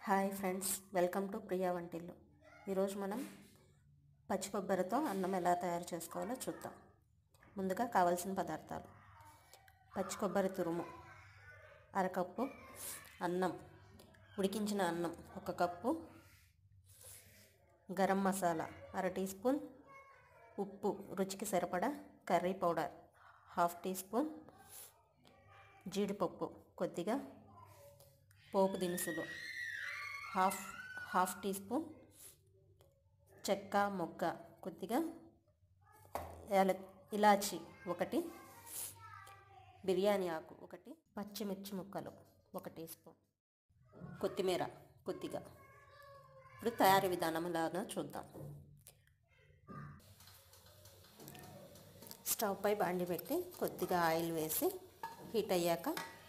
hi friends welcome to Priya వంటిల్లు ఈరోజు మనం పచ్చి కొబ్బరితో అన్నం ఎలా తయారు చేసుకోవాలో చూద్దాం ముందుగా కావాల్సిన పదార్థాలు పచ్చి కొబ్బరి తురుము అరకప్పు అన్నం ఉడికించిన అన్నం ఒక కప్పు గరం మసాలా అర టీ స్పూన్ ఉప్పు రుచికి సరిపడా curry powder half teaspoon జీడిపప్పు కొద్దిగా పోపు దినుసులు హాఫ్ హాఫ్ టీ స్పూన్ చెక్క మొగ్గ కొద్దిగా యాల ఇలాచి ఒకటి బిర్యానీ ఆకు ఒకటి పచ్చిమిర్చి ముక్కలు ఒక టీ స్పూన్ కొత్తిమీర కొద్దిగా ఇప్పుడు తయారీ విధానం ఎలాగో చూద్దాం స్టవ్ పై బాండి పెట్టి కొద్దిగా ఆయిల్ వేసి హీట్ అయ్యాక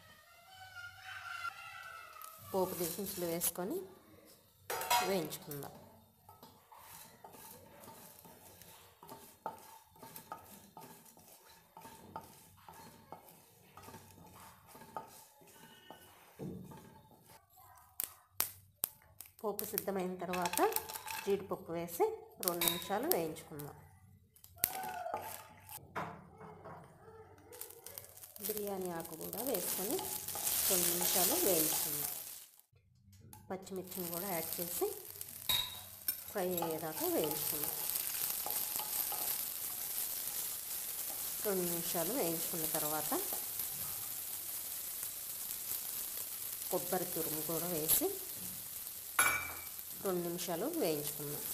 పోపు దినుసులు వేసుకొని వేయించుకుందాం పోపు సిద్ధమైన తర్వాత జీడిపప్పు వేసి రెండు నిమిషాలు వేయించుకుందాం బిర్యానీ ఆకు కూడా వేసుకొని రెండు నిమిషాలు వేయించుకుందాం పచ్చిమిర్చిని కూడా యాడ్ చేసి ఫ్రై అయ్యేదాకా వేయించుకుందాం రెండు నిమిషాలు వేయించుకున్న తర్వాత కొబ్బరి తురుము కూడా వేసి రెండు నిమిషాలు వేయించుకుందాం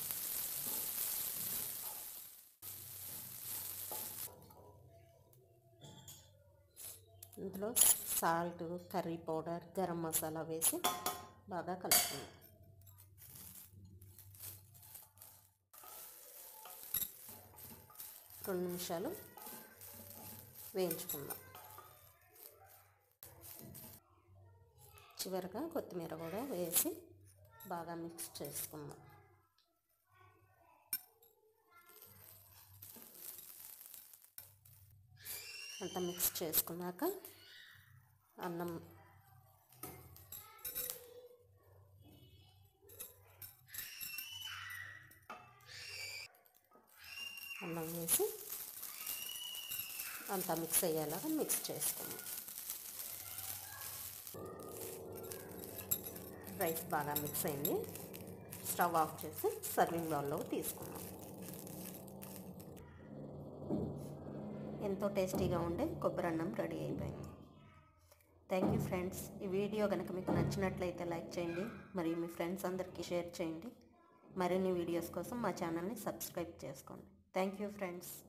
ఇందులో salt curry powder garam masala వేసి బాగా కలుపుకుందాం రెండు నిమిషాలు వేయించుకుందాం చివరిగా కొత్తిమీర కూడా వేసి బాగా మిక్స్ చేసుకుందాం అంతా మిక్స్ చేసుకున్నాక అన్నం అన్నం వేసి అంతా మిక్స్ అయ్యేలాగా మిక్స్ చేసుకుందాం రైస్ బాగా మిక్స్ అయింది స్టవ్ ఆఫ్ చేసి సర్వింగ్ బౌల్లో తీసుకున్నాం ఎంతో టేస్టీగా ఉండే కొబ్బరి అన్నం రెడీ అయిపోయింది థ్యాంక్ యూ ఫ్రెండ్స్ ఈ వీడియో కనుక మీకు నచ్చినట్లయితే లైక్ చేయండి మరియు మీ ఫ్రెండ్స్ అందరికీ షేర్ చేయండి మరిన్ని వీడియోస్ కోసం మా ఛానల్ని సబ్స్క్రైబ్ చేసుకోండి థ్యాంక్ యూ ఫ్రెండ్స్